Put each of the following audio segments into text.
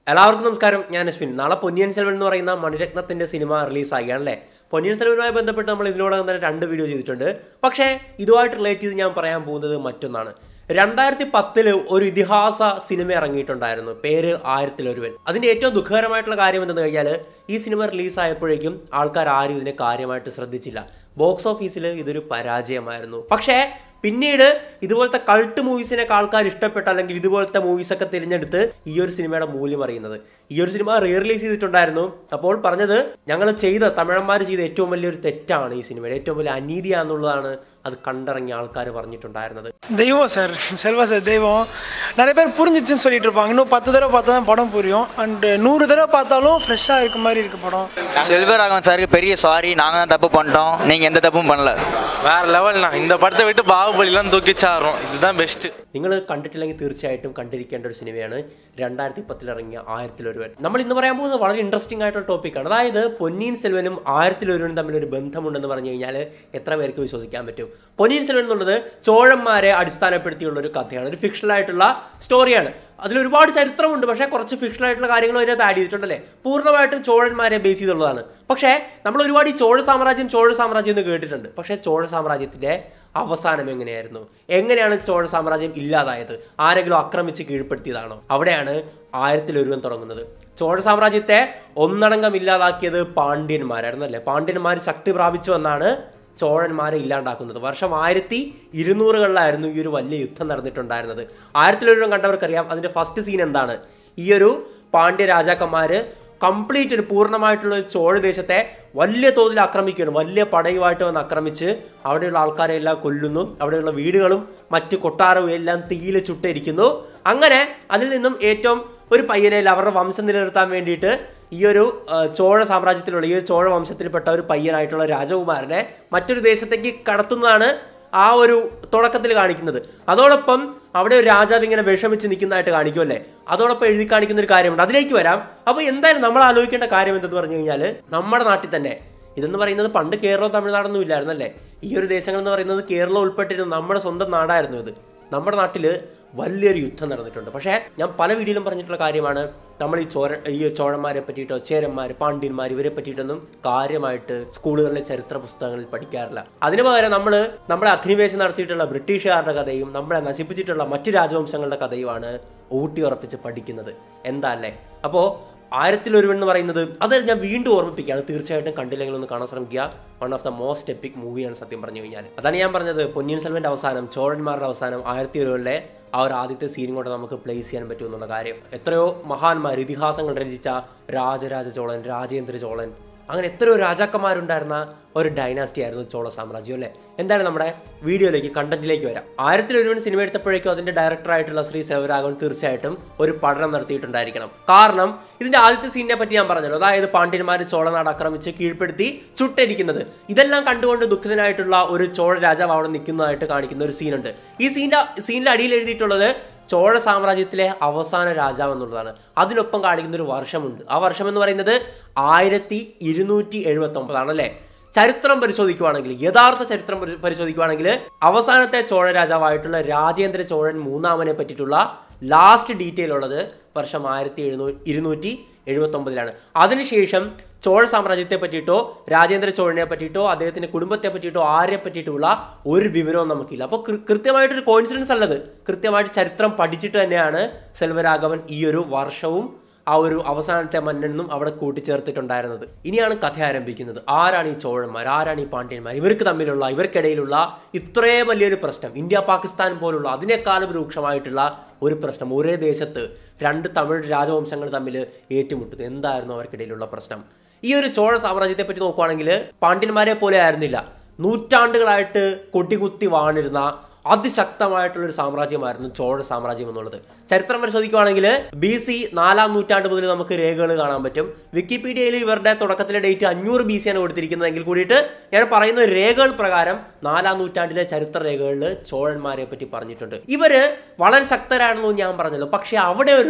എല്ലാവർക്കും നമസ്കാരം ഞാൻ അശ്വിൻ നാളെ പൊന്നിയൻ സെൽവൻ എന്ന് പറയുന്ന മണിരത്നത്തിന്റെ സിനിമ റിലീസാകുകയാണ് അല്ലേ പൊന്നിയൻ സെൽവനുമായി ബന്ധപ്പെട്ട് നമ്മൾ ഇതിനോടകം തന്നെ രണ്ട് വീഡിയോ ചെയ്തിട്ടുണ്ട് പക്ഷേ ഇതുമായിട്ട് റിലേറ്റ് ചെയ്ത് ഞാൻ പറയാൻ പോകുന്നത് മറ്റൊന്നാണ് രണ്ടായിരത്തി പത്തില് ഒരു ഇതിഹാസ സിനിമ ഇറങ്ങിയിട്ടുണ്ടായിരുന്നു പേര് ആയിരത്തിലൊരുവൻ അതിന്റെ ഏറ്റവും ദുഃഖകരമായിട്ടുള്ള കാര്യം എന്തെന്ന് കഴിഞ്ഞാൽ ഈ സിനിമ റിലീസായപ്പോഴേക്കും ആൾക്കാർ ആരും ഇതിനെ കാര്യമായിട്ട് ശ്രദ്ധിച്ചില്ല ബോക്സ് ഓഫീസിൽ ഇതൊരു പരാജയമായിരുന്നു പക്ഷേ പിന്നീട് ഇതുപോലത്തെ കൾട്ട് മൂവീസിനൊക്കെ ആൾക്കാർ ഇഷ്ടപ്പെട്ട അല്ലെങ്കിൽ ഇതുപോലത്തെ മൂവീസൊക്കെ തിരഞ്ഞെടുത്ത് ഈ ഒരു സിനിമയുടെ മൂല്യം അറിയുന്നത് ഈ ഒരു സിനിമ റീ റിലീസ് ചെയ്തിട്ടുണ്ടായിരുന്നു അപ്പോൾ പറഞ്ഞത് ഞങ്ങൾ ചെയ്ത തമിഴന്മാർ ചെയ്ത ഏറ്റവും വലിയൊരു തെറ്റാണ് ഈ സിനിമയുടെ ഏറ്റവും വലിയ അനീതിയാന്നുള്ളതാണ് അത് കണ്ടിറങ്ങിയ ആൾക്കാർ പറഞ്ഞിട്ടുണ്ടായിരുന്നത് தெய்வம் சார் செல்வா சார் தெய்வம் நிறைய பேர் புரிஞ்சிச்சுன்னு சொல்லிட்டு இருப்பாங்க இன்னும் பத்து தடவை பார்த்தா தான் படம் புரியும் அண்டு நூறு தடவை பார்த்தாலும் ஃப்ரெஷ்ஷாக இருக்க மாதிரி இருக்கு படம் செல்வராகவன் சாருக்கு பெரிய சாரி நாங்கள் தான் தப்பு பண்ணிட்டோம் நீங்கள் எந்த தப்பும் பண்ணல வேற லெவல்ண்ணா இந்த படத்தை விட்டு பாகுபலிலாம் தூக்கிச்சாடுறோம் இதுதான் பெஸ்ட்டு നിങ്ങൾ കണ്ടിട്ടില്ലെങ്കിൽ തീർച്ചയായിട്ടും കണ്ടിരിക്കേണ്ട ഒരു സിനിമയാണ് രണ്ടായിരത്തി പത്തിലിറങ്ങിയ ആയിരത്തിലൊരുവൻ നമ്മൾ ഇന്ന് പറയാൻ പോകുന്നത് വളരെ ഇൻട്രസ്റ്റിംഗ് ആയിട്ടുള്ള ടോപ്പിക്കാണ് അതായത് പൊന്നിയിൻ സെൽവനും ആയിരത്തിലൊരുവനും തമ്മിൽ ഒരു ബന്ധമുണ്ടെന്ന് പറഞ്ഞു കഴിഞ്ഞാൽ എത്ര പേർക്ക് വിശ്വസിക്കാൻ പറ്റും പൊന്നിയിൻ സെൽവൻ എന്നുള്ളത് ചോഴന്മാരെ അടിസ്ഥാനപ്പെടുത്തിയുള്ള ഒരു കഥയാണ് ഒരു ഫിക്ഷണൽ ആയിട്ടുള്ള സ്റ്റോറിയാണ് അതിൽ ഒരുപാട് ചരിത്രമുണ്ട് പക്ഷേ കുറച്ച് ഫിക്ഷണൽ ആയിട്ടുള്ള കാര്യങ്ങൾ അതിനകത്ത് ആഡ് ചെയ്തിട്ടുണ്ടല്ലേ പൂർണ്ണമായിട്ടും ചോഴന്മാരെ ബേസ് ചെയ്തുള്ളതാണ് പക്ഷേ നമ്മൾ ഒരുപാട് ഈ ചോഴ സാമ്രാജ്യം ചോഴ സാമ്രാജ്യം എന്ന് കേട്ടിട്ടുണ്ട് പക്ഷേ ചോഴ സാമ്രാജ്യത്തിൻ്റെ അവസാനം എങ്ങനെയായിരുന്നു എങ്ങനെയാണ് ചോഴ സാമ്രാജ്യം ഇല്ലാതായത് ആരെങ്കിലും ആക്രമിച്ച് കീഴ്പ്പെടുത്തിയതാണോ അവിടെയാണ് ആയിരത്തിലൊരുവൻ തുടങ്ങുന്നത് ചോഴ സാമ്രാജ്യത്തെ ഒന്നടങ്കം ഇല്ലാതാക്കിയത് പാണ്ഡ്യന്മാരായിരുന്നു അല്ലേ പാണ്ഡ്യന്മാർ ശക്തി പ്രാപിച്ചു വന്നാണ് ചോഴന്മാരെ ഇല്ലാണ്ടാക്കുന്നത് വർഷം ആയിരത്തി ഇരുന്നൂറുകളിലായിരുന്നു ഈ ഒരു വലിയ യുദ്ധം നടന്നിട്ടുണ്ടായിരുന്നത് ആയിരത്തിലൊരു കണ്ടവർക്കറിയാം അതിൻ്റെ ഫസ്റ്റ് സീൻ എന്താണ് ഈ ഒരു പാണ്ഡ്യ രാജാക്കന്മാര് കംപ്ലീറ്റ് ഒരു പൂർണ്ണമായിട്ടുള്ള ഒരു ചോഴ ദേശത്തെ വലിയ തോതിൽ ആക്രമിക്കുകയാണ് വലിയ പടയുമായിട്ട് വന്ന് ആക്രമിച്ച് അവിടെയുള്ള ആൾക്കാരെ എല്ലാം കൊല്ലുന്നു അവിടെയുള്ള വീടുകളും മറ്റ് കൊട്ടാരവും എല്ലാം തീയിൽ ചുട്ടിരിക്കുന്നു അങ്ങനെ അതിൽ നിന്നും ഏറ്റവും ഒരു പയ്യനെ അവരുടെ വംശം നിലനിർത്താൻ വേണ്ടിയിട്ട് ഈ ഒരു ആ, ചോഴ സാമ്രാജ്യത്തിലുള്ള ഈ ഒരു ചോഴ വംശത്തിൽപ്പെട്ട ഒരു പയ്യനായിട്ടുള്ള രാജകുമാരനെ മറ്റൊരു ദേശത്തേക്ക് കടത്തുന്നതാണ് ആ ഒരു തുടക്കത്തിൽ കാണിക്കുന്നത് അതോടൊപ്പം അവിടെ ഒരു രാജാവ് ഇങ്ങനെ വിഷമിച്ച് നിൽക്കുന്നതായിട്ട് കാണിക്കുമല്ലേ അതോടൊപ്പം എഴുതി കാണിക്കുന്ന ഒരു കാര്യമുണ്ട് അതിലേക്ക് വരാം അപ്പോൾ എന്തായാലും നമ്മൾ ആലോചിക്കേണ്ട കാര്യം എന്തെന്ന് പറഞ്ഞു കഴിഞ്ഞാൽ നമ്മുടെ നാട്ടിൽ തന്നെ ഇതെന്ന് പറയുന്നത് പണ്ട് കേരളവും തമിഴ്നാടൊന്നും ഇല്ലായിരുന്നല്ലേ ഈ ഒരു ദേശങ്ങൾ എന്ന് പറയുന്നത് കേരളം ഉൾപ്പെട്ടിരുന്ന നമ്മുടെ സ്വന്തം നാടായിരുന്നു ഇത് നമ്മുടെ നാട്ടിൽ വലിയൊരു യുദ്ധം നടന്നിട്ടുണ്ട് പക്ഷേ ഞാൻ പല വീഡിയോയിലും പറഞ്ഞിട്ടുള്ള കാര്യമാണ് നമ്മൾ ഈ ചോര ഈ ചോഴന്മാരെ പറ്റിയിട്ടോ ചേരന്മാർ പാണ്ഡ്യന്മാർ ഇവരെ പറ്റിയിട്ടൊന്നും കാര്യമായിട്ട് സ്കൂളുകളിലെ ചരിത്ര പുസ്തകങ്ങളിൽ പഠിക്കാറില്ല അതിന് പകരം നമ്മൾ നമ്മളെ അധിനിവേശം നടത്തിയിട്ടുള്ള ബ്രിട്ടീഷുകാരുടെ കഥയും നമ്മളെ നശിപ്പിച്ചിട്ടുള്ള മറ്റു രാജവംശങ്ങളുടെ കഥയുമാണ് ഊട്ടി ഉറപ്പിച്ച് പഠിക്കുന്നത് എന്താ അല്ലേ അപ്പോൾ ആയിരത്തിലൊരുവൻ എന്ന് പറയുന്നത് അത് ഞാൻ വീണ്ടും ഓർമ്മിപ്പിക്കുകയാണ് തീർച്ചയായിട്ടും കണ്ടില്ലെങ്കിൽ ഒന്ന് കാണാൻ ശ്രമിക്കുക one of the most epic മൂവിയാണ് സത്യം പറഞ്ഞു കഴിഞ്ഞാൽ അതാണ് ഞാൻ പറഞ്ഞത് പൊന്നിയൻ സെൽവന്റെ അവസാനം ചോഴന്മാരുടെ അവസാനം ആയിരത്തി ഒരുവനിലെ ആ ഒരു ആദ്യത്തെ സീനും കൊണ്ട് നമുക്ക് പ്ലേസ് ചെയ്യാൻ പറ്റും എന്നുള്ള കാര്യം എത്രയോ മഹാന്മാർ ഇതിഹാസങ്ങൾ രചിച്ച രാജരാജ ചോളൻ രാജേന്ദ്ര ചോളൻ അങ്ങനെ എത്രയോ രാജാക്കന്മാരുണ്ടായിരുന്ന ഒരു ഡൈനാസ്റ്റി ആയിരുന്നു ചോള സാമ്രാജ്യം അല്ലേ എന്താണ് നമ്മുടെ വീഡിയോയിലേക്ക് കണ്ടന്റിലേക്ക് വരാം ആയിരത്തിലൊരുവൻ സിനിമ എടുത്തപ്പോഴേക്കും അതിന്റെ ഡയറക്ടറായിട്ടുള്ള ശ്രീ സേവരാഘവൻ തീർച്ചയായിട്ടും ഒരു പഠനം നടത്തിയിട്ടുണ്ടായിരിക്കണം കാരണം ഇതിന്റെ ആദ്യത്തെ സീനിനെ പറ്റി ഞാൻ പറഞ്ഞല്ലോ അതായത് പാണ്ഡ്യന്മാർ ചോളനാട് ആക്രമിച്ച് കീഴ്പ്പെടുത്തി ചുട്ടരിക്കുന്നത് ഇതെല്ലാം കണ്ടുകൊണ്ട് ദുഃഖിതനായിട്ടുള്ള ഒരു ചോഴ രാജാവ് അവിടെ നിൽക്കുന്നതായിട്ട് കാണിക്കുന്ന ഒരു സീനുണ്ട് ഈ സീൻ്റെ സീനിന്റെ അടിയിൽ എഴുതിയിട്ടുള്ളത് ചോഴ സാമ്രാജ്യത്തിലെ അവസാന രാജാവ് എന്നുള്ളതാണ് അതിനൊപ്പം കാണിക്കുന്ന ഒരു വർഷമുണ്ട് ആ വർഷം എന്ന് പറയുന്നത് ആയിരത്തി ഇരുന്നൂറ്റി എഴുപത്തി ഒമ്പതാണല്ലേ ചരിത്രം പരിശോധിക്കുവാണെങ്കിൽ യഥാർത്ഥ ചരിത്രം പരി- പരിശോധിക്കുവാണെങ്കിൽ അവസാനത്തെ ചോഴ രാജാവായിട്ടുള്ള രാജേന്ദ്ര ചോഴൻ മൂന്നാമനെ പറ്റിയിട്ടുള്ള ലാസ്റ്റ് ഡീറ്റെയിൽ ഉള്ളത് വർഷം ആയിരത്തി എഴുന്നൂ ഇരുന്നൂറ്റി എഴുപത്തൊമ്പതിലാണ് അതിനുശേഷം ചോഴ സാമ്രാജ്യത്തെ പറ്റിയിട്ടോ രാജേന്ദ്ര ചോഴനെ പറ്റിയിട്ടോ അദ്ദേഹത്തിന്റെ കുടുംബത്തെ പറ്റിയിട്ടോ ആരെ പറ്റിയിട്ടുള്ള ഒരു വിവരവും നമുക്കില്ല അപ്പോൾ കൃ- കൃത്യമായിട്ടൊരു കോയിൻസിഡൻസ് അല്ലത് കൃത്യമായിട്ട് ചരിത്രം പഠിച്ചിട്ട് തന്നെയാണ് സെൽവരാഘവൻ ഈ ഒരു വർഷവും ആ ഒരു അവസാനത്തെ മണ്ണെന്നും അവിടെ കൂട്ടിച്ചേർത്തിട്ടുണ്ടായിരുന്നത് ഇനിയാണ് കഥ ആരംഭിക്കുന്നത് ആരാണ് ഈ ചോഴന്മാർ ആരാണ് ഈ പാണ്ഡ്യന്മാർ ഇവർക്ക് തമ്മിലുള്ള ഇവർക്കിടയിലുള്ള ഇത്രയും വലിയൊരു പ്രശ്നം ഇന്ത്യ പാകിസ്ഥാൻ പോലുള്ള അതിനേക്കാളും രൂക്ഷമായിട്ടുള്ള ഒരു പ്രശ്നം ഒരേ ദേശത്ത് രണ്ട് തമിഴ് രാജവംശങ്ങൾ തമ്മിൽ ഏറ്റുമുട്ടുന്നു എന്തായിരുന്നു അവർക്കിടയിലുള്ള പ്രശ്നം ഈ ഒരു ചോഴ സാമ്രാജ്യത്തെ പറ്റി നോക്കുവാണെങ്കിൽ പാണ്ഡ്യന്മാരെ പോലെ ആയിരുന്നില്ല നൂറ്റാണ്ടുകളായിട്ട് കൊട്ടികുത്തി വാണിരുന്ന അതിശക്തമായിട്ടുള്ള ഒരു സാമ്രാജ്യമായിരുന്നു ചോഴ സാമ്രാജ്യം എന്നുള്ളത് ചരിത്രം പരിശോധിക്കുവാണെങ്കിൽ ബി സി നാലാം നൂറ്റാണ്ട് മുതൽ നമുക്ക് രേഖകൾ കാണാൻ പറ്റും വിക്കിപീഡിയയിൽ ഇവരുടെ തുടക്കത്തിലെ ഡേറ്റ് അഞ്ഞൂറ് ബി സി ആണ് കൊടുത്തിരിക്കുന്നതെങ്കിൽ കൂടിയിട്ട് ഞാൻ പറയുന്ന രേഖകൾ പ്രകാരം നാലാം നൂറ്റാണ്ടിലെ ചരിത്ര രേഖകളിൽ ചോഴന്മാരെ പറ്റി പറഞ്ഞിട്ടുണ്ട് ഇവര് വളരെ ശക്തരാണെന്ന് ഞാൻ പറഞ്ഞല്ലോ പക്ഷെ അവിടെ ഒരു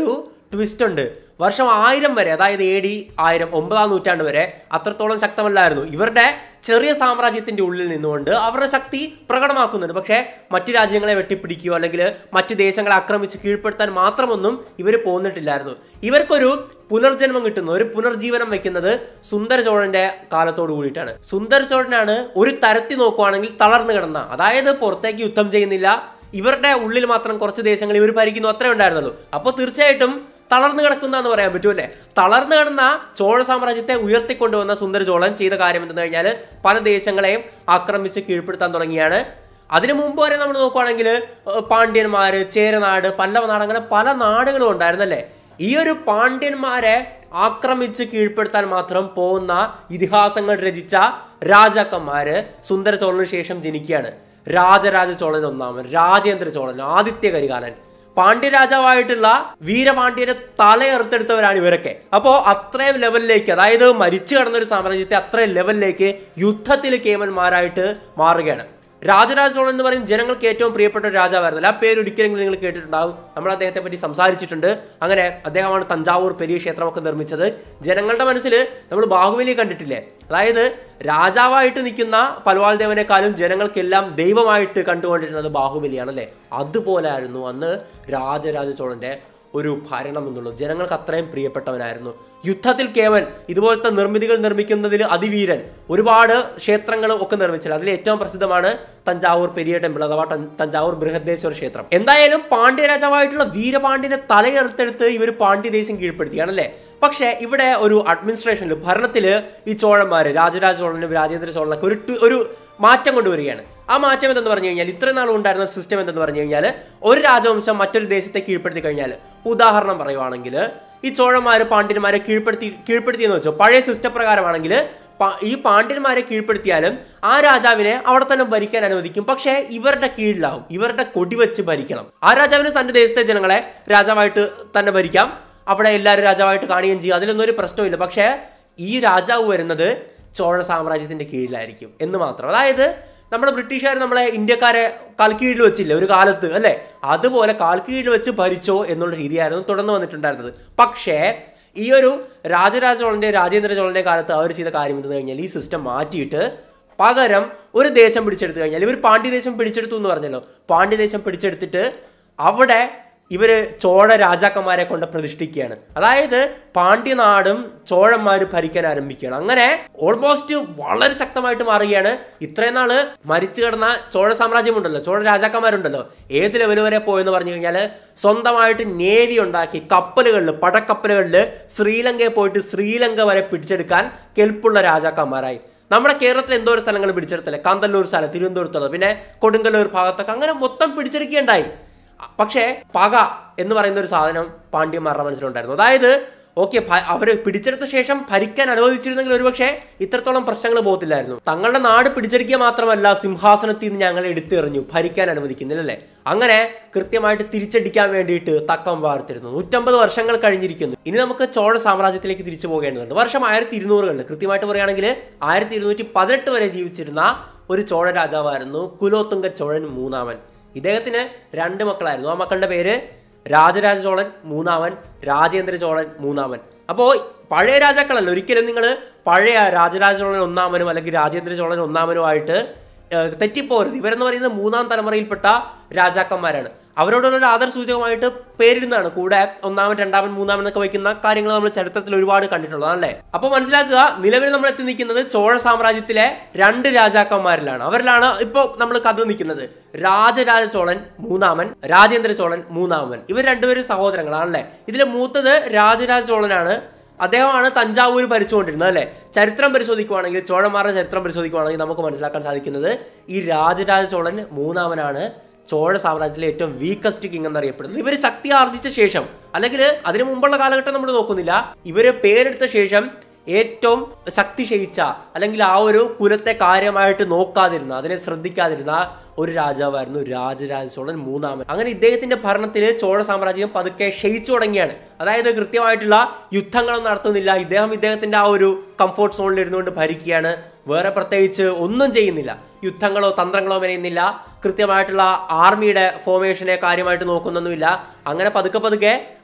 ട്വിസ്റ്റ് ഉണ്ട് വർഷം ആയിരം വരെ അതായത് എ ഡി ആയിരം ഒമ്പതാം നൂറ്റാണ്ട് വരെ അത്രത്തോളം ശക്തമല്ലായിരുന്നു ഇവരുടെ ചെറിയ സാമ്രാജ്യത്തിന്റെ ഉള്ളിൽ നിന്നുകൊണ്ട് അവരുടെ ശക്തി പ്രകടമാക്കുന്നുണ്ട് പക്ഷേ മറ്റു രാജ്യങ്ങളെ വെട്ടിപ്പിടിക്കുകയോ അല്ലെങ്കിൽ മറ്റു ദേശങ്ങളെ ആക്രമിച്ച് കീഴ്പ്പെടുത്താൻ മാത്രമൊന്നും ഇവർ പോന്നിട്ടില്ലായിരുന്നു ഇവർക്കൊരു പുനർജന്മം കിട്ടുന്നു ഒരു പുനർജീവനം വെക്കുന്നത് സുന്ദര ചോഴന്റെ കാലത്തോട് കൂടിയിട്ടാണ് സുന്ദര ചോഴനാണ് ഒരു തരത്തിൽ നോക്കുവാണെങ്കിൽ തളർന്നു കിടന്ന അതായത് പുറത്തേക്ക് യുദ്ധം ചെയ്യുന്നില്ല ഇവരുടെ ഉള്ളിൽ മാത്രം കുറച്ച് ദേശങ്ങൾ ഇവർ ഭരിക്കുന്നു അത്രേ ഉണ്ടായിരുന്നുള്ളൂ അപ്പോൾ തീർച്ചയായിട്ടും തളർന്നു കിടക്കുന്ന എന്ന് പറയാൻ പറ്റൂല്ലേ തളർന്നു കിടന്ന ചോഴ സാമ്രാജ്യത്തെ ഉയർത്തിക്കൊണ്ടുവന്ന സുന്ദര ചോളൻ ചെയ്ത കാര്യം എന്തെന്ന് കഴിഞ്ഞാൽ പല ദേശങ്ങളെയും ആക്രമിച്ച് കീഴ്പ്പെടുത്താൻ തുടങ്ങിയാണ് അതിനു മുമ്പ് വരെ നമ്മൾ നോക്കുവാണെങ്കിൽ ഏഹ്, പാണ്ഡ്യന്മാര് ചേരനാട് പല്ലവ നാട് അങ്ങനെ പല നാടുകളും ഉണ്ടായിരുന്നല്ലേ ഈ ഒരു പാണ്ഡ്യന്മാരെ ആക്രമിച്ച് കീഴ്പ്പെടുത്താൻ മാത്രം പോകുന്ന ഇതിഹാസങ്ങൾ രചിച്ച രാജാക്കന്മാര് സുന്ദര ചോളന് ശേഷം ജനിക്കുകയാണ് രാജരാജ ചോളൻ ഒന്നാമൻ രാജേന്ദ്ര ചോളൻ ആദിത്യ കരികാലൻ പാണ്ഡ്യരാജാവായിട്ടുള്ള വീരപാണ്ഡ്യനെ തലയെറുത്തെടുത്തവരാണ് ഇവരൊക്കെ അപ്പോൾ അത്രയും ലെവലിലേക്ക് അതായത് മരിച്ചു കിടന്ന ഒരു സാമ്രാജ്യത്തെ അത്രയും ലെവലിലേക്ക് യുദ്ധത്തിൽ കേമന്മാരായിട്ട് മാറുകയാണ് രാജരാജ ചോളൻ എന്ന് പറയും ജനങ്ങൾക്ക് ഏറ്റവും പ്രിയപ്പെട്ട ഒരു രാജാവായിരുന്നല്ലോ ആ പേര് ഒരിക്കലെങ്കിലും നിങ്ങൾ കേട്ടിട്ടുണ്ടാവും നമ്മൾ അദ്ദേഹത്തെ പറ്റി സംസാരിച്ചിട്ടുണ്ട് അങ്ങനെ അദ്ദേഹമാണ് തഞ്ചാവൂർ പെരിയ ക്ഷേത്രമൊക്കെ നിർമ്മിച്ചത് ജനങ്ങളുടെ മനസ്സിൽ നമ്മൾ ബാഹുബലി കണ്ടിട്ടില്ലേ അതായത് രാജാവായിട്ട് നിൽക്കുന്ന പൽവാൾ ദേവനേക്കാളും ജനങ്ങൾക്കെല്ലാം ദൈവമായിട്ട് കണ്ടുകൊണ്ടിരുന്നത് ബാഹുബലിയാണല്ലേ അതുപോലെ ആയിരുന്നു അന്ന് രാജരാജ ചോളന്റെ ഒരു ഭരണം എന്നുള്ളത് ജനങ്ങൾക്ക് അത്രയും പ്രിയപ്പെട്ടവനായിരുന്നു യുദ്ധത്തിൽ കേവൻ ഇതുപോലത്തെ നിർമ്മിതികൾ നിർമ്മിക്കുന്നതിൽ അതിവീരൻ ഒരുപാട് ക്ഷേത്രങ്ങൾ ഒക്കെ നിർമ്മിച്ചത് അതിൽ ഏറ്റവും പ്രസിദ്ധമാണ് തഞ്ചാവൂർ പെരിയ ടെമ്പിൾ അഥവാ തൻ- തഞ്ചാവൂർ ബൃഹദേശ്വര ക്ഷേത്രം എന്തായാലും പാണ്ഡ്യ രാജാവായിട്ടുള്ള വീരപാണ്ഡ്യനെ തലയെറുത്തെടുത്ത് ഇവർ പാണ്ഡ്യദേശം കീഴ്പ്പെടുത്തിയാണല്ലേ പക്ഷേ ഇവിടെ ഒരു അഡ്മിനിസ്ട്രേഷനിൽ ഭരണത്തിൽ ഈ ചോഴന്മാർ രാജരാജ ചോളനും രാജേന്ദ്ര ചോളനൊക്കെ ഒരു ട്- ഒരു മാറ്റം കൊണ്ടുവരികയാണ് ആ മാറ്റം എന്തെന്ന് പറഞ്ഞു കഴിഞ്ഞാൽ ഇത്രയും നാൾ ഉണ്ടായിരുന്ന സിസ്റ്റം എന്തെന്ന് പറഞ്ഞു കഴിഞ്ഞാൽ ഒരു രാജവംശം മറ്റൊരു ദേശത്തെ കീഴ്പ്പെടുത്തി കഴിഞ്ഞാൽ ഉദാഹരണം പറയുവാണെങ്കിൽ ഈ ചോഴന്മാർ പാണ്ഡ്യന്മാരെ കീഴ്പ്പെടുത്തി കീഴ്പ്പെടുത്തിയെന്ന് വെച്ചോ പഴയ സിസ്റ്റം പ്രകാരമാണെങ്കിൽ പ- ഈ പാണ്ഡ്യന്മാരെ കീഴ്പ്പെടുത്തിയാലും ആ രാജാവിനെ അവിടെ തന്നെ ഭരിക്കാൻ അനുവദിക്കും പക്ഷേ ഇവരുടെ കീഴിലാവും ഇവരുടെ കൊടി വെച്ച് ഭരിക്കണം ആ രാജാവിന് തന്റെ ദേശത്തെ ജനങ്ങളെ രാജാവായിട്ട് തന്നെ ഭരിക്കാം അവിടെ എല്ലാവരും രാജാവായിട്ട് കാണുകയും ചെയ്യും അതിലൊന്നും ഒരു പ്രശ്നമില്ല പക്ഷേ ഈ രാജാവ് വരുന്നത് ചോഴ സാമ്രാജ്യത്തിന്റെ കീഴിലായിരിക്കും എന്ന് മാത്രം അതായത് നമ്മുടെ ബ്രിട്ടീഷുകാർ നമ്മളെ ഇന്ത്യക്കാരെ കാൽക്കീഴിൽ വെച്ചില്ലേ ഒരു കാലത്ത് അല്ലേ അതുപോലെ കാൽക്കീഴിൽ വെച്ച് ഭരിച്ചോ എന്നുള്ള രീതിയായിരുന്നു തുടർന്ന് വന്നിട്ടുണ്ടായിരുന്നത് പക്ഷേ ഈ ഒരു രാജരാജ ചോളന്റെ രാജേന്ദ്ര ചോളന്റെ കാലത്ത് അവർ ചെയ്ത കാര്യം എന്തെന്ന് കഴിഞ്ഞാൽ ഈ സിസ്റ്റം മാറ്റിയിട്ട് പകരം ഒരു ദേശം പിടിച്ചെടുത്തു കഴിഞ്ഞാൽ ഇവർ പാണ്ഡ്യദേശം പിടിച്ചെടുത്തു എന്ന് പറഞ്ഞല്ലോ പാണ്ഡ്യദേശം പിടിച്ചെടുത്തിട്ട് അവിടെ ഇവര് ചോഴ രാജാക്കന്മാരെ കൊണ്ട് പ്രതിഷ്ഠിക്കുകയാണ് അതായത് പാണ്ഡ്യനാടും ചോഴന്മാർ ഭരിക്കാൻ ആരംഭിക്കുകയാണ് അങ്ങനെ ഓൾമോസ്റ്റ് വളരെ ശക്തമായിട്ട് മാറുകയാണ് ഇത്രയും നാള് മരിച്ചു കിടന്ന ചോഴ സാമ്രാജ്യമുണ്ടല്ലോ ചോഴ രാജാക്കന്മാരുണ്ടല്ലോ ഏത് ലെവൽ വരെ പോയെന്ന് പറഞ്ഞു കഴിഞ്ഞാൽ സ്വന്തമായിട്ട് നേവി ഉണ്ടാക്കി കപ്പലുകളിൽ പടക്കപ്പലുകളിൽ ശ്രീലങ്കയിൽ പോയിട്ട് ശ്രീലങ്ക വരെ പിടിച്ചെടുക്കാൻ കെൽപ്പുള്ള രാജാക്കന്മാരായി നമ്മുടെ കേരളത്തിൽ എന്തോ ഒരു സ്ഥലങ്ങൾ പിടിച്ചെടുത്തല്ലേ കാന്തല്ലൂർ സ്ഥലം തിരുവനന്തപുരത്തുള്ളത് പിന്നെ കൊടുങ്ങല്ലൂർ ഭാഗത്തൊക്കെ അങ്ങനെ മൊത്തം പിടിച്ചെടുക്കുകയുണ്ടായി പക്ഷേ പക എന്ന് പറയുന്ന ഒരു സാധനം പാണ്ഡ്യന്മാരുടെ മനസ്സിലുണ്ടായിരുന്നു അതായത് ഓക്കെ അവർ പിടിച്ചെടുത്ത ശേഷം ഭരിക്കാൻ അനുവദിച്ചിരുന്നെങ്കിൽ ഒരുപക്ഷെ ഇത്രത്തോളം പ്രശ്നങ്ങൾ പോകത്തില്ലായിരുന്നു തങ്ങളുടെ നാട് പിടിച്ചെടുക്കുക മാത്രമല്ല സിംഹാസനത്തിൽ നിന്ന് ഞങ്ങളെ എടുത്തെറിഞ്ഞു ഭരിക്കാൻ അനുവദിക്കുന്നില്ലല്ലേ അങ്ങനെ കൃത്യമായിട്ട് തിരിച്ചടിക്കാൻ വേണ്ടിയിട്ട് തക്കം വാർത്തിരുന്നു നൂറ്റമ്പത് വർഷങ്ങൾ കഴിഞ്ഞിരിക്കുന്നു ഇനി നമുക്ക് ചോഴ സാമ്രാജ്യത്തിലേക്ക് തിരിച്ചു പോകേണ്ടതുണ്ട് വർഷം ആയിരത്തി ഇരുന്നൂറുകളിൽ കൃത്യമായിട്ട് പറയുകയാണെങ്കിൽ ആയിരത്തി ഇരുന്നൂറ്റി പതിനെട്ട് വരെ ജീവിച്ചിരുന്ന ഒരു ചോഴ രാജാവായിരുന്നു കുലോത്തുങ്ക ചോഴൻ മൂന്നാമൻ ഇദ്ദേഹത്തിന് രണ്ട് മക്കളായിരുന്നു ആ മക്കളുടെ പേര് രാജരാജ ചോളൻ മൂന്നാമൻ രാജേന്ദ്ര ചോളൻ മൂന്നാമൻ അപ്പോൾ പഴയ രാജാക്കളല്ല ഒരിക്കലും നിങ്ങൾ പഴയ രാജരാജ ചോളൻ ഒന്നാമനും അല്ലെങ്കിൽ രാജേന്ദ്ര ചോളൻ ഒന്നാമനുമായിട്ട് ഏഹ്, തെറ്റിപ്പോരുത് ഇവരെന്ന് പറയുന്നത് മൂന്നാം തലമുറയിൽപ്പെട്ട രാജാക്കന്മാരാണ് അവരോടുള്ള ഒരു ആദർ സൂചകമായിട്ട് പേരിടുന്നതാണ് കൂടെ ഒന്നാമൻ രണ്ടാമൻ മൂന്നാമൻ എന്നൊക്കെ വയ്ക്കുന്ന കാര്യങ്ങൾ നമ്മൾ ചരിത്രത്തിൽ ഒരുപാട് കണ്ടിട്ടുള്ളതാണല്ലേ അപ്പോൾ മനസ്സിലാക്കുക നിലവിൽ നമ്മൾ എത്തി നിൽക്കുന്നത് ചോഴ സാമ്രാജ്യത്തിലെ രണ്ട് രാജാക്കന്മാരിലാണ് അവരിലാണ് ഇപ്പോൾ നമ്മൾ കഥ നിൽക്കുന്നത് രാജരാജ ചോളൻ മൂന്നാമൻ രാജേന്ദ്ര ചോളൻ മൂന്നാമൻ ഇവർ രണ്ടുപേരും സഹോദരങ്ങളാണല്ലേ ഇതിലെ മൂത്തത് രാജരാജ ചോളനാണ് അദ്ദേഹമാണ് തഞ്ചാവൂർ ഭരിച്ചുകൊണ്ടിരുന്നത് അല്ലേ ചരിത്രം പരിശോധിക്കുവാണെങ്കിൽ ചോഴന്മാരുടെ ചരിത്രം പരിശോധിക്കുവാണെങ്കിൽ നമുക്ക് മനസ്സിലാക്കാൻ സാധിക്കുന്നത് ഈ രാജരാജ ചോളൻ മൂന്നാമനാണ് ചോഴ സാമ്രാജ്യത്തിലെ ഏറ്റവും വീക്കസ്റ്റ് കിങ് എന്നറിയപ്പെടുന്നത് ഇവർ ശക്തി ആർജിച്ച ശേഷം അല്ലെങ്കിൽ അതിനു മുമ്പുള്ള കാലഘട്ടം നമ്മൾ നോക്കുന്നില്ല ഇവര് പേരെടുത്ത ശേഷം ഏറ്റവും ശക്തി ക്ഷയിച്ച അല്ലെങ്കിൽ ആ ഒരു കുലത്തെ കാര്യമായിട്ട് നോക്കാതിരുന്ന അതിനെ ശ്രദ്ധിക്കാതിരുന്ന ഒരു രാജാവായിരുന്നു രാജരാജ ചോളൻ മൂന്നാമൻ അങ്ങനെ ഇദ്ദേഹത്തിന്റെ ഭരണത്തിൽ ചോഴ സാമ്രാജ്യം പതുക്കെ ക്ഷയിച്ചു തുടങ്ങിയാണ് അതായത് കൃത്യമായിട്ടുള്ള യുദ്ധങ്ങളൊന്നും നടത്തുന്നില്ല ഇദ്ദേഹം ഇദ്ദേഹത്തിന്റെ ആ ഒരു കംഫോർട്ട് സോണിൽ ഇരുന്നുകൊണ്ട് ഭരിക്കുകയാണ് വേറെ പ്രത്യേകിച്ച് ഒന്നും ചെയ്യുന്നില്ല യുദ്ധങ്ങളോ തന്ത്രങ്ങളോ മെനയുന്നില്ല കൃത്യമായിട്ടുള്ള ആർമിയുടെ ഫോർമേഷനെ കാര്യമായിട്ട് നോക്കുന്നൊന്നുമില്ല അങ്ങനെ പതുക്കെ പതുക്കെ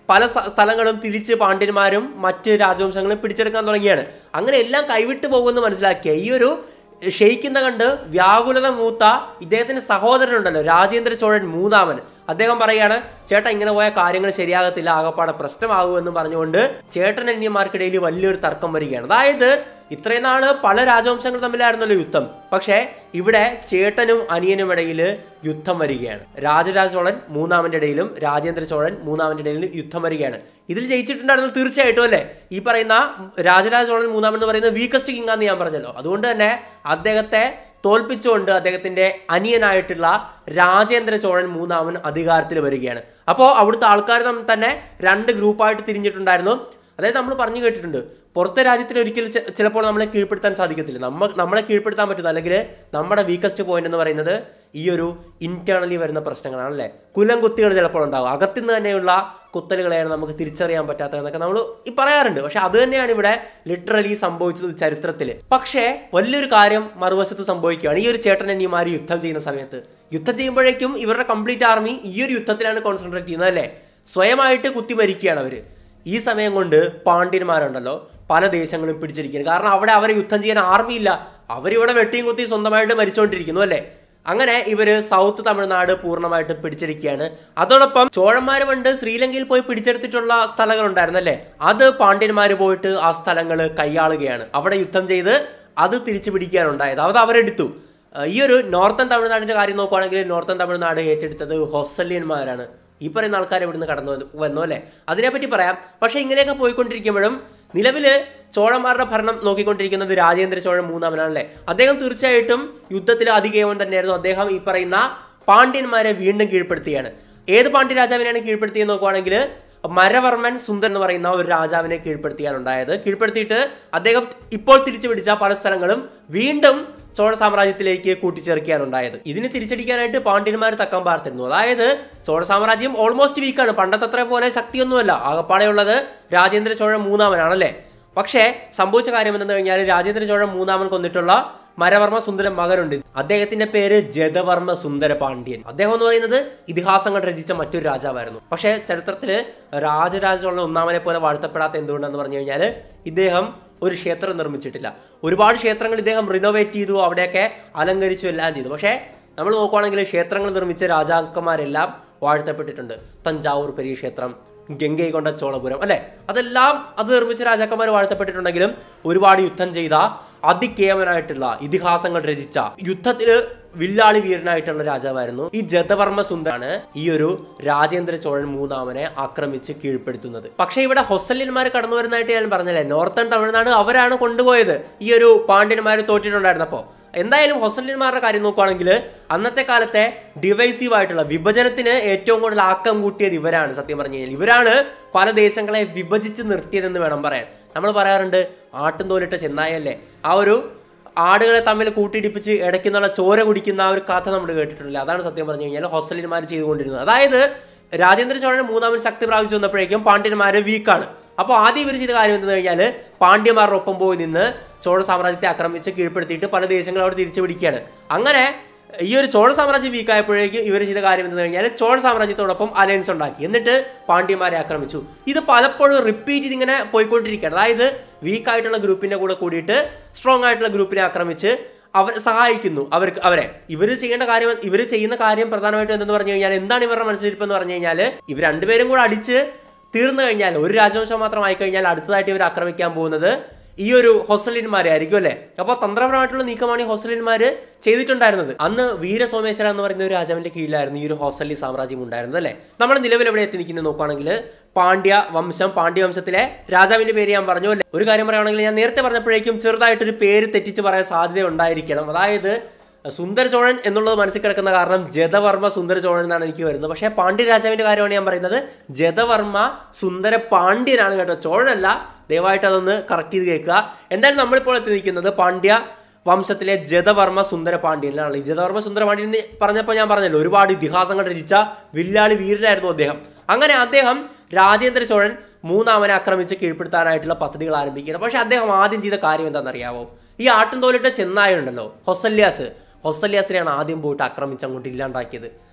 പല സ- സ്ഥലങ്ങളും തിരിച്ച് പാണ്ഡ്യന്മാരും മറ്റ് രാജവംശങ്ങളും പിടിച്ചെടുക്കാൻ തുടങ്ങിയാണ് അങ്ങനെ എല്ലാം കൈവിട്ട് പോകുമെന്ന് മനസ്സിലാക്കിയ ഈ ഒരു ക്ഷയിക്കുന്ന കണ്ട് വ്യാകുലത മൂത്ത ഇദ്ദേഹത്തിന്റെ സഹോദരനുണ്ടല്ലോ രാജേന്ദ്ര ചോഴൻ മൂന്നാമൻ അദ്ദേഹം പറയുകയാണ് ചേട്ടാ ഇങ്ങനെ പോയ കാര്യങ്ങൾ ശരിയാകത്തില്ല ആകപ്പാടെ പ്രശ്നമാകുമെന്ന് പറഞ്ഞുകൊണ്ട് ചേട്ടൻ അന്യന്മാർക്കിടയിൽ വലിയൊരു തർക്കം വരികയാണ് അതായത് ഇത്രയും നാള് പല രാജവംശങ്ങൾ തമ്മിലായിരുന്നല്ലോ യുദ്ധം പക്ഷേ ഇവിടെ ചേട്ടനും അനിയനും ഇടയിൽ യുദ്ധം വരികയാണ് രാജരാജ ചോഴൻ മൂന്നാമന്റെ ഇടയിലും രാജേന്ദ്ര ചോഴൻ മൂന്നാമന്റെ ഇടയിലും യുദ്ധം വരികയാണ് ഇതിൽ ജയിച്ചിട്ടുണ്ടായിരുന്നു തീർച്ചയായിട്ടും അല്ലേ ഈ പറയുന്ന രാജരാജ ചോഴൻ മൂന്നാമൻ എന്ന് പറയുന്നത് വീക്കസ്റ്റ് കിങ് ആണെന്ന് ഞാൻ പറഞ്ഞല്ലോ അതുകൊണ്ട് തന്നെ അദ്ദേഹത്തെ തോൽപ്പിച്ചുകൊണ്ട് അദ്ദേഹത്തിന്റെ അനിയനായിട്ടുള്ള രാജേന്ദ്ര ചോഴൻ മൂന്നാമൻ അധികാരത്തിൽ വരികയാണ് അപ്പോൾ അവിടുത്തെ ആൾക്കാർ തമ്മിൽ തന്നെ രണ്ട് ഗ്രൂപ്പായിട്ട് തിരിഞ്ഞിട്ടുണ്ടായിരുന്നു അതായത് നമ്മൾ പറഞ്ഞു കേട്ടിട്ടുണ്ട് പുറത്തെ രാജ്യത്തിന് ഒരിക്കലും ചെ- ചിലപ്പോൾ നമ്മളെ കീഴ്പ്പെടുത്താൻ സാധിക്കത്തില്ല നമ്മ നമ്മളെ കീഴ്പ്പെടുത്താൻ പറ്റുന്ന അല്ലെങ്കിൽ നമ്മുടെ വീക്കസ്റ്റ് പോയിന്റ് എന്ന് പറയുന്നത് ഈ ഒരു ഇന്റേണലി വരുന്ന പ്രശ്നങ്ങളാണ് അല്ലേ കുലം കുത്തികൾ ചിലപ്പോൾ ഉണ്ടാകും അകത്തുനിന്ന് തന്നെയുള്ള കുത്തലുകളെയാണ് നമുക്ക് തിരിച്ചറിയാൻ പറ്റാത്തതെന്നൊക്കെ നമ്മൾ ഈ പറയാറുണ്ട് പക്ഷെ അത് തന്നെയാണ് ഇവിടെ ലിറ്ററലി സംഭവിച്ചത് ചരിത്രത്തിൽ പക്ഷേ വലിയൊരു കാര്യം മറുവശത്ത് സംഭവിക്കുകയാണ് ഈ ഒരു ചേട്ടൻ അനിയന്മാർ യുദ്ധം ചെയ്യുന്ന സമയത്ത് യുദ്ധം ചെയ്യുമ്പോഴേക്കും ഇവരുടെ കംപ്ലീറ്റ് ആർമി ഈ ഒരു യുദ്ധത്തിലാണ് കോൺസെൻട്രേറ്റ് ചെയ്യുന്നത് അല്ലേ സ്വയമായിട്ട് കുത്തി മരിക്കുകയാണ് അവർ ഈ സമയം കൊണ്ട് പാണ്ഡ്യന്മാരുണ്ടല്ലോ പല ദേശങ്ങളും പിടിച്ചിരിക്കുന്നത് കാരണം അവിടെ അവരെ യുദ്ധം ചെയ്യാൻ ആർമി ഇല്ല അവരിവിടെ വെട്ടിയും കുത്തി സ്വന്തമായിട്ട് മരിച്ചുകൊണ്ടിരിക്കുന്നു അല്ലേ അങ്ങനെ ഇവര് സൗത്ത് തമിഴ്നാട് പൂർണ്ണമായിട്ടും പിടിച്ചെടുക്കുകയാണ് അതോടൊപ്പം ചോഴന്മാർ പണ്ട് ശ്രീലങ്കയിൽ പോയി പിടിച്ചെടുത്തിട്ടുള്ള സ്ഥലങ്ങൾ ഉണ്ടായിരുന്നല്ലേ അത് പാണ്ഡ്യന്മാർ പോയിട്ട് ആ സ്ഥലങ്ങൾ കൈയാളുകയാണ് അവിടെ യുദ്ധം ചെയ്ത് അത് തിരിച്ചു പിടിക്കാനുണ്ടായത് അത് അവരെടുത്തു ഏഹ് ഈ ഒരു നോർത്തൻ തമിഴ്നാടിന്റെ കാര്യം നോക്കുവാണെങ്കിൽ നോർത്തൻ തമിഴ്നാട് ഏറ്റെടുത്തത് ഹൊസല്യന്മാരാണ് ഈ പറയുന്ന ആൾക്കാർ ഇവിടുന്ന് കടന്നു വന്നു- വന്നു അല്ലേ അതിനെപ്പറ്റി പറയാം പക്ഷേ ഇങ്ങനെയൊക്കെ പോയിക്കൊണ്ടിരിക്കുമ്പോഴും നിലവിൽ ചോഴന്മാരുടെ ഭരണം നോക്കിക്കൊണ്ടിരിക്കുന്നത് രാജേന്ദ്ര ചോഴൻ മൂന്നാമനാണല്ലേ അദ്ദേഹം തീർച്ചയായിട്ടും യുദ്ധത്തിൽ അതികേവൻ തന്നെയായിരുന്നു അദ്ദേഹം ഈ പറയുന്ന പാണ്ഡ്യന്മാരെ വീണ്ടും കീഴ്പ്പെടുത്തുകയാണ് ഏത് പാണ്ഡ്യ രാജാവിനെയാണ് കീഴ്പ്പെടുത്തിയെന്ന് നോക്കുവാണെങ്കിൽ മരവർമ്മൻ സുന്ദർ എന്ന് പറയുന്ന ഒരു രാജാവിനെ കീഴ്പ്പെടുത്തിയാണ് ഉണ്ടായത് കീഴ്പ്പെടുത്തിയിട്ട് അദ്ദേഹം ഇപ്പോൾ തിരിച്ചു പിടിച്ച പല സ്ഥലങ്ങളും വീണ്ടും ചോഴ സാമ്രാജ്യത്തിലേക്ക് കൂട്ടിച്ചേർക്കുകയാണ് ഉണ്ടായത് ഇതിന് തിരിച്ചടിക്കാനായിട്ട് പാണ്ഡ്യന്മാർ തക്കം പാർത്തിരുന്നു അതായത് ചോഴ സാമ്രാജ്യം ഓൾമോസ്റ്റ് വീക്കാണ് പണ്ടത്തെ അത്ര പോലെ ശക്തിയൊന്നുമല്ല ആകപ്പാടെയുള്ളത് രാജേന്ദ്ര ചോഴ മൂന്നാമനാണല്ലേ പക്ഷേ സംഭവിച്ച കാര്യം എന്തെന്ന് കഴിഞ്ഞാൽ രാജേന്ദ്ര ചോഴ മൂന്നാമൻ കൊന്നിട്ടുള്ള മരവർമ്മ സുന്ദരൻ മകനുണ്ട് അദ്ദേഹത്തിന്റെ പേര് ജതവർമ്മ സുന്ദര പാണ്ഡ്യൻ അദ്ദേഹം എന്ന് പറയുന്നത് ഇതിഹാസങ്ങൾ രചിച്ച മറ്റൊരു രാജാവായിരുന്നു പക്ഷേ ചരിത്രത്തില് രാജരാജ ചോഴൻ ഒന്നാമനെ പോലെ വാഴ്ത്തപ്പെടാത്ത എന്തുകൊണ്ടെന്ന് പറഞ്ഞു കഴിഞ്ഞാൽ ഇദ്ദേഹം ഒരു ക്ഷേത്രം നിർമ്മിച്ചിട്ടില്ല ഒരുപാട് ക്ഷേത്രങ്ങൾ ഇദ്ദേഹം റിനോവേറ്റ് ചെയ്തു അവിടെയൊക്കെ അലങ്കരിച്ചു എല്ലാം ചെയ്തു പക്ഷേ നമ്മൾ നോക്കുവാണെങ്കിൽ ക്ഷേത്രങ്ങൾ നിർമ്മിച്ച രാജാക്കന്മാരെല്ലാം വാഴ്ത്തപ്പെട്ടിട്ടുണ്ട് തഞ്ചാവൂർ പെരിയ ക്ഷേത്രം ഗംഗൈകൊണ്ട ചോളപുരം അല്ലെ അതെല്ലാം അത് നിർമ്മിച്ച രാജാക്കന്മാർ വാഴ്ത്തപ്പെട്ടിട്ടുണ്ടെങ്കിലും ഒരുപാട് യുദ്ധം ചെയ്ത അതികേമനായിട്ടുള്ള ഇതിഹാസങ്ങൾ രചിച്ച യുദ്ധത്തില് വില്ലാളി വീരനായിട്ടുള്ള രാജാവായിരുന്നു ഈ ജതവർമ്മ സുന്ദരാണ് ഈ ഒരു രാജേന്ദ്ര ചോഴൻ മൂന്നാമനെ ആക്രമിച്ച് കീഴ്പ്പെടുത്തുന്നത് പക്ഷേ ഇവിടെ ഹൊസല്യന്മാർ കടന്നു വരുന്നതായിട്ട് ഞാൻ പറഞ്ഞല്ലേ നോർത്തേൺ തമിഴ്നാട് അവരാണ് കൊണ്ടുപോയത് ഈ ഒരു പാണ്ഡ്യന്മാർ തോറ്റിട്ടുണ്ടായിരുന്നപ്പോ എന്തായാലും ഹൊസല്യന്മാരുടെ കാര്യം നോക്കുവാണെങ്കിൽ അന്നത്തെ കാലത്തെ ഡിവൈസീവ് ആയിട്ടുള്ള വിഭജനത്തിന് ഏറ്റവും കൂടുതൽ ആക്കം കൂട്ടിയത് ഇവരാണ് സത്യം പറഞ്ഞു കഴിഞ്ഞാൽ ഇവരാണ് പല ദേശങ്ങളെ വിഭജിച്ച് നിർത്തിയതെന്ന് വേണം പറയാൻ നമ്മൾ പറയാറുണ്ട് ആട്ടും തോലിട്ട ചെന്നായല്ലേ ആ ഒരു ആടുകളെ തമ്മിൽ കൂട്ടിയിടിപ്പിച്ച് ഇടയ്ക്കുന്നുള്ള ചോര കുടിക്കുന്ന ആ ഒരു കഥ നമ്മൾ കേട്ടിട്ടില്ല അതാണ് സത്യം പറഞ്ഞു കഴിഞ്ഞാൽ ഹൊസലിന്മാർ ചെയ്തുകൊണ്ടിരുന്നത് അതായത് രാജേന്ദ്ര ചോഴൻ മൂന്നാമൻ ശക്തി പ്രാപിച്ചു വന്നപ്പോഴേക്കും പാണ്ഡ്യന്മാർ വീക്കാണ് അപ്പോൾ ആദ്യം ഇവർ ചെയ്ത കാര്യം എന്തെന്ന് കഴിഞ്ഞാൽ പാണ്ഡ്യന്മാരുടെ ഒപ്പം പോയി നിന്ന് ചോഴ സാമ്രാജ്യത്തെ ആക്രമിച്ച് കീഴ്പ്പെടുത്തിയിട്ട് പല ദേശങ്ങളും അവിടെ തിരിച്ചു പിടിക്കുകയാണ് അങ്ങനെ ഈ ഒരു ചോഴ സാമ്രാജ്യം വീക്കായപ്പോഴേക്കും ഇവർ ചെയ്ത കാര്യം എന്തെന്ന് കഴിഞ്ഞാൽ ചോഴ സാമ്രാജ്യത്തോടൊപ്പം അലയൻസ് ഉണ്ടാക്കി എന്നിട്ട് പാണ്ഡ്യന്മാരെ ആക്രമിച്ചു ഇത് പലപ്പോഴും റിപ്പീറ്റ് ചെയ്തിങ്ങനെ പോയിക്കൊണ്ടിരിക്കുകയാണ് അതായത് വീക്കായിട്ടുള്ള ഗ്രൂപ്പിന്റെ കൂടെ കൂടിയിട്ട് സ്ട്രോങ് ആയിട്ടുള്ള ഗ്രൂപ്പിനെ ആക്രമിച്ച് അവർ സഹായിക്കുന്നു അവർക്ക് അവരെ ഇവർ ചെയ്യേണ്ട കാര്യം ഇവർ ചെയ്യുന്ന കാര്യം പ്രധാനമായിട്ടും എന്തെന്ന് പറഞ്ഞു കഴിഞ്ഞാൽ എന്താണ് ഇവരുടെ മനസ്സിലിരിപ്പ് എന്ന് പറഞ്ഞു കഴിഞ്ഞാൽ ഇവർ രണ്ടുപേരും കൂടെ അടിച്ച് തീർന്നു കഴിഞ്ഞാൽ ഒരു രാജവംശം മാത്രമായി കഴിഞ്ഞാൽ അടുത്തതായിട്ട് ഇവർ ആക്രമിക്കാൻ പോകുന്നത് ഈ ഒരു ഹൊസലിന്മാരെ ആയിരിക്കും അല്ലേ അപ്പോൾ തന്ത്രപരമായിട്ടുള്ള നീക്കമാണ് ഈ ഹൊസലിന്മാർ ചെയ്തിട്ടുണ്ടായിരുന്നത് അന്ന് വീരസോമേശ്വര എന്ന് പറയുന്ന ഒരു രാജാവിന്റെ കീഴിലായിരുന്നു ഈ ഒരു ഹൊസലി സാമ്രാജ്യം ഉണ്ടായിരുന്നത് അല്ലേ നമ്മൾ നിലവിൽ എവിടെ എത്തി നിൽക്കുന്നത് നോക്കുകയാണെങ്കിൽ പാണ്ഡ്യ വംശം പാണ്ഡ്യ വംശത്തിലെ രാജാവിന്റെ പേര് ഞാൻ പറഞ്ഞു അല്ലേ ഒരു കാര്യം പറയുകയാണെങ്കിൽ ഞാൻ നേരത്തെ പറഞ്ഞപ്പോഴേക്കും ചെറുതായിട്ടൊരു പേര് തെറ്റിച്ച് പറയാൻ സാധ്യത ഉണ്ടായിരിക്കണം അതായത് സുന്ദര ചോഴൻ എന്നുള്ളത് മനസ്സിൽ കിടക്കുന്ന കാരണം ജതവർമ്മ സുന്ദര ചോഴൻ എന്നാണ് എനിക്ക് വരുന്നത് പക്ഷേ പാണ്ഡ്യ രാജാവിന്റെ കാര്യമാണ് ഞാൻ പറയുന്നത് ജതവർമ്മ സുന്ദര പാണ്ഡ്യനാണ് കേട്ടോ ചോഴനല്ല ദയവായിട്ട് അതൊന്ന് കറക്റ്റ് ചെയ്ത് കേൾക്കുക എന്തായാലും നമ്മളിപ്പോൾ എത്തി നിൽക്കുന്നത് പാണ്ഡ്യ വംശത്തിലെ ജതവർമ്മ സുന്ദര പാണ്ഡ്യനാണ് ഈ ജതവർമ്മ സുന്ദര പാണ്ഡ്യൻ എന്ന് പറഞ്ഞപ്പോൾ ഞാൻ പറഞ്ഞല്ലോ ഒരുപാട് ഇതിഹാസങ്ങൾ രചിച്ച വില്ലാളി വീരനായിരുന്നു അദ്ദേഹം അങ്ങനെ അദ്ദേഹം രാജേന്ദ്ര ചോഴൻ മൂന്നാമനെ ആക്രമിച്ച് കീഴ്പ്പെടുത്താനായിട്ടുള്ള പദ്ധതികൾ ആരംഭിക്കുകയാണ് പക്ഷേ അദ്ദേഹം ആദ്യം ചെയ്ത കാര്യം എന്താണെന്നറിയാവോ ഈ ആട്ടും തോലിട്ട ചെന്നായ ഉണ്ടല്ലോ ഹൊസല്യാസ് ഹൊസല്യാസിനെയാണ് ആദ്യം പോയിട്ട് ആക്രമിച്ച് അങ്ങോട്ട് ഇല്ലാണ്ടാക്കിയത്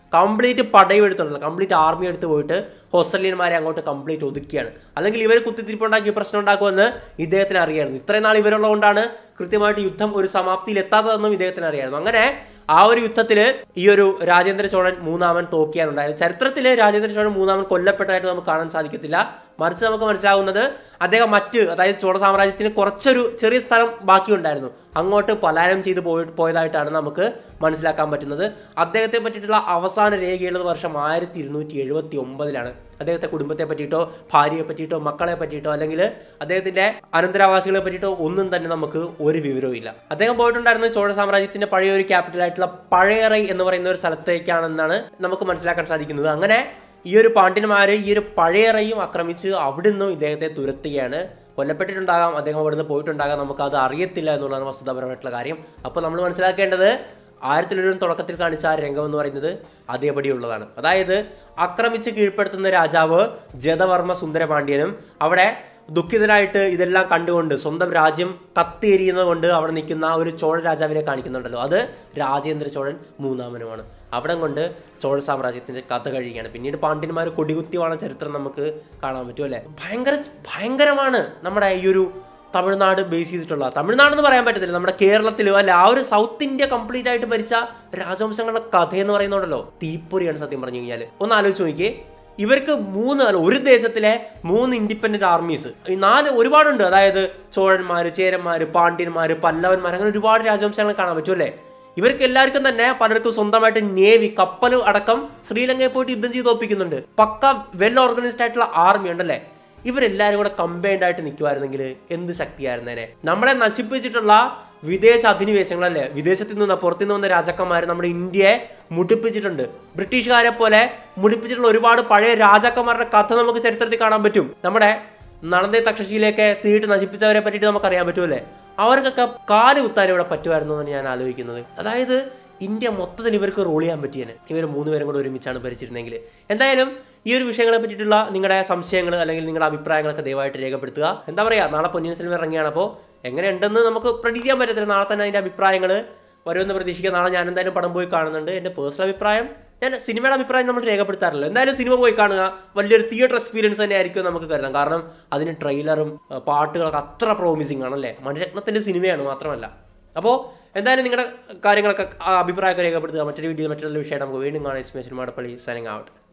കംപ്ലീറ്റ് പടയും എടുത്തുണ്ടല്ലോ കംപ്ലീറ്റ് ആർമി എടുത്ത് പോയിട്ട് ഓസ്ട്രേലിയന്മാരെ അങ്ങോട്ട് കംപ്ലീറ്റ് ഒതുക്കിയാണ് അല്ലെങ്കിൽ ഇവർ കുത്തിത്തിരിപ്പുണ്ടാക്കി പ്രശ്നം ഉണ്ടാക്കുമെന്ന് ഇദ്ദേഹത്തിന് അറിയായിരുന്നു ഇത്രയും നാൾ ഇവരുള്ളതുകൊണ്ടാണ് കൃത്യമായിട്ട് യുദ്ധം ഒരു സമാപ്തിയിൽ എത്താത്തതെന്നും ഇദ്ദേഹത്തിന് അറിയായിരുന്നു അങ്ങനെ ആ ഒരു യുദ്ധത്തിൽ ഈ ഒരു രാജേന്ദ്ര ചോഴൻ മൂന്നാമൻ തോക്കിയാനുണ്ടായത് ചരിത്രത്തിൽ രാജേന്ദ്ര ചോഴൻ മൂന്നാമൻ കൊല്ലപ്പെട്ടതായിട്ട് നമുക്ക് കാണാൻ സാധിക്കത്തില്ല മറിച്ച് നമുക്ക് മനസ്സിലാവുന്നത് അദ്ദേഹം മറ്റ് അതായത് ചോള സാമ്രാജ്യത്തിന് കുറച്ചൊരു ചെറിയ സ്ഥലം ബാക്കിയുണ്ടായിരുന്നു അങ്ങോട്ട് പലായനം ചെയ്ത് പോയി പോയതായിട്ടാണ് നമുക്ക് മനസ്സിലാക്കാൻ പറ്റുന്നത് അദ്ദേഹത്തെ പറ്റിയിട്ടുള്ള അവസാന രേഖയുള്ളത് വർഷം ആയിരത്തി ഇരുന്നൂറ്റി എഴുപത്തി ഒമ്പതിലാണ് അദ്ദേഹത്തെ കുടുംബത്തെ പറ്റിയിട്ടോ ഭാര്യയെ പറ്റിയിട്ടോ മക്കളെ പറ്റിയിട്ടോ അല്ലെങ്കിൽ അദ്ദേഹത്തിന്റെ അനന്തരാവാസികളെ പറ്റിയിട്ടോ ഒന്നും തന്നെ നമുക്ക് ഒരു വിവരവും ഇല്ല അദ്ദേഹം പോയിട്ടുണ്ടായിരുന്നത് ചോഴ സാമ്രാജ്യത്തിന്റെ പഴയ ഒരു ക്യാപിറ്റൽ ആയിട്ടുള്ള പഴയറൈ എന്ന് പറയുന്ന ഒരു സ്ഥലത്തേക്കാണെന്നാണ് നമുക്ക് മനസ്സിലാക്കാൻ സാധിക്കുന്നത് അങ്ങനെ ഈ ഒരു പാണ്ഡ്യന്മാർ ഈ ഒരു പഴയറയും ആക്രമിച്ച് അവിടുന്ന് ഇദ്ദേഹത്തെ തുരത്തുകയാണ് കൊല്ലപ്പെട്ടിട്ടുണ്ടാകാം അദ്ദേഹം അവിടുന്ന് പോയിട്ടുണ്ടാകാം നമുക്ക് അത് അറിയത്തില്ല എന്നുള്ളതാണ് വസ്തുതാപരമായിട്ടുള്ള കാര്യം അപ്പോൾ നമ്മൾ മനസ്സിലാക്കേണ്ടത് ആയിരത്തിലൊരു തുടക്കത്തിൽ കാണിച്ച ആ രംഗം എന്ന് പറയുന്നത് അതേപടിയുള്ളതാണ് അതായത് ആക്രമിച്ച് കീഴ്പ്പെടുത്തുന്ന രാജാവ് ജതവർമ്മ സുന്ദരപാണ്ഡ്യനും അവിടെ ദുഃഖിതനായിട്ട് ഇതെല്ലാം കണ്ടുകൊണ്ട് സ്വന്തം രാജ്യം കത്തിയെരിയുന്നത് കൊണ്ട് അവിടെ നിൽക്കുന്ന ആ ഒരു ചോഴ രാജാവിനെ കാണിക്കുന്നുണ്ടല്ലോ അത് രാജേന്ദ്ര ചോഴൻ മൂന്നാമനുമാണ് അവിടെ കൊണ്ട് ചോഴ സാമ്രാജ്യത്തിന്റെ കഥ കഴിയുകയാണ് പിന്നീട് പാണ്ഡ്യന്മാർ കൊടികുത്തി വാണ ചരിത്രം നമുക്ക് കാണാൻ പറ്റും അല്ലേ ഭയങ്കര ഭയങ്കരമാണ് നമ്മുടെ ഈ ഒരു തമിഴ്നാട് ബേസ് ചെയ്തിട്ടുള്ള തമിഴ്നാടെന്ന് പറയാൻ പറ്റത്തില്ല നമ്മുടെ കേരളത്തിലോ അല്ല ആ ഒരു സൗത്ത് ഇന്ത്യ കംപ്ലീറ്റ് ആയിട്ട് ഭരിച്ച രാജവംശങ്ങളുടെ കഥ എന്ന് പറയുന്നുണ്ടല്ലോ തീപ്പൊരിയാണ് സത്യം പറഞ്ഞു കഴിഞ്ഞാൽ ഒന്ന് ആലോചിച്ച് നോക്കിയേ ഇവർക്ക് മൂന്ന് അല്ല ഒരു ദേശത്തിലെ മൂന്ന് ഇൻഡിപെൻഡന്റ് ആർമീസ് ഈ നാല് ഒരുപാടുണ്ട് അതായത് ചോഴന്മാർ ചേരന്മാർ പാണ്ഡ്യന്മാർ പല്ലവന്മാർ അങ്ങനെ ഒരുപാട് രാജവംശങ്ങൾ കാണാൻ പറ്റും അല്ലേ ഇവർക്ക് എല്ലാവർക്കും തന്നെ പലർക്കും സ്വന്തമായിട്ട് നേവി കപ്പൽ അടക്കം ശ്രീലങ്കയിൽ പോയിട്ട് യുദ്ധം ചെയ്ത് തോപ്പിക്കുന്നുണ്ട് പക്ക വെൽ ഓർഗനൈസ്ഡ് ആയിട്ടുള്ള ആർമി ഉണ്ടല്ലേ ഇവരെല്ലാവരും കൂടെ കമ്പൈൻഡ് ആയിട്ട് നിൽക്കുമായിരുന്നെങ്കിൽ എന്ത് ശക്തിയായിരുന്നേനെ നമ്മളെ നശിപ്പിച്ചിട്ടുള്ള വിദേശ അധിനിവേശങ്ങളല്ലേ വിദേശത്തിൽ നിന്ന് പുറത്തു നിന്ന് വന്ന രാജാക്കന്മാർ നമ്മുടെ ഇന്ത്യയെ മുടിപ്പിച്ചിട്ടുണ്ട് ബ്രിട്ടീഷുകാരെ പോലെ മുടിപ്പിച്ചിട്ടുള്ള ഒരുപാട് പഴയ രാജാക്കന്മാരുടെ കഥ നമുക്ക് ചരിത്രത്തിൽ കാണാൻ പറ്റും നമ്മുടെ നളന്ദേ തക്ഷശിയിലേക്ക് തീയിട്ട് നശിപ്പിച്ചവരെ പറ്റിയിട്ട് നമുക്കറിയാൻ പറ്റുമല്ലേ അവർക്കൊക്കെ കാല് കുത്താൻ ഇവിടെ പറ്റുമായിരുന്നു എന്നാണ് ഞാൻ ആലോചിക്കുന്നത് അതായത് ഇന്ത്യ മൊത്തത്തിൽ ഇവർക്ക് റോൾ ചെയ്യാൻ പറ്റിയേനെ ഇവർ മൂന്നുപേരും കൂടെ ഒരുമിച്ചാണ് ഭരിച്ചിരുന്നെങ്കിൽ എന്തായാലും ഈ ഒരു വിഷയങ്ങളെ പറ്റിയിട്ടുള്ള നിങ്ങളുടെ സംശയങ്ങൾ അല്ലെങ്കിൽ നിങ്ങളുടെ അഭിപ്രായങ്ങളൊക്കെ ദയവായിട്ട് രേഖപ്പെടുത്തുക എന്താ പറയുക നാളെ പൊന്നിയൻ സിനിമ ഇറങ്ങിയാണ് അപ്പോൾ എങ്ങനെയുണ്ടെന്ന് നമുക്ക് പ്രഡിക്റ്റ് ചെയ്യാൻ പറ്റത്തില്ല നാളെ തന്നെ അതിൻ്റെ അഭിപ്രായങ്ങൾ വരുമെന്ന് പ്രതീക്ഷിക്കുക നാളെ ഞാൻ എന്തായാലും പടം പോയി കാണുന്നുണ്ട് എൻ്റെ പേഴ്സണൽ അഭിപ്രായം ഞാൻ സിനിമയുടെ അഭിപ്രായം നമ്മൾ രേഖപ്പെടുത്താറില്ല എന്തായാലും സിനിമ പോയി കാണുക വലിയൊരു തിയേറ്റർ എക്സ്പീരിയൻസ് തന്നെ ആയിരിക്കും നമുക്ക് കരുതാം കാരണം അതിന് ട്രെയിലറും അഹ് പാട്ടുകളൊക്കെ അത്ര പ്രോമിസിങ് ആണല്ലേ മണിരത്നത്തിൻ്റെ സിനിമയാണ് മാത്രമല്ല അപ്പോൾ എന്തായാലും നിങ്ങളുടെ കാര്യങ്ങളൊക്കെ ആ, അഭിപ്രായമൊക്കെ രേഖപ്പെടുത്തുക മറ്റൊരു വീഡിയോ മറ്റൊരു വിഷയം നമുക്ക് വീണ്ടും കാണാം ഇസ്മേശ്വർ മാടപ്പള്ളി സൈനിങ് ഔട്ട്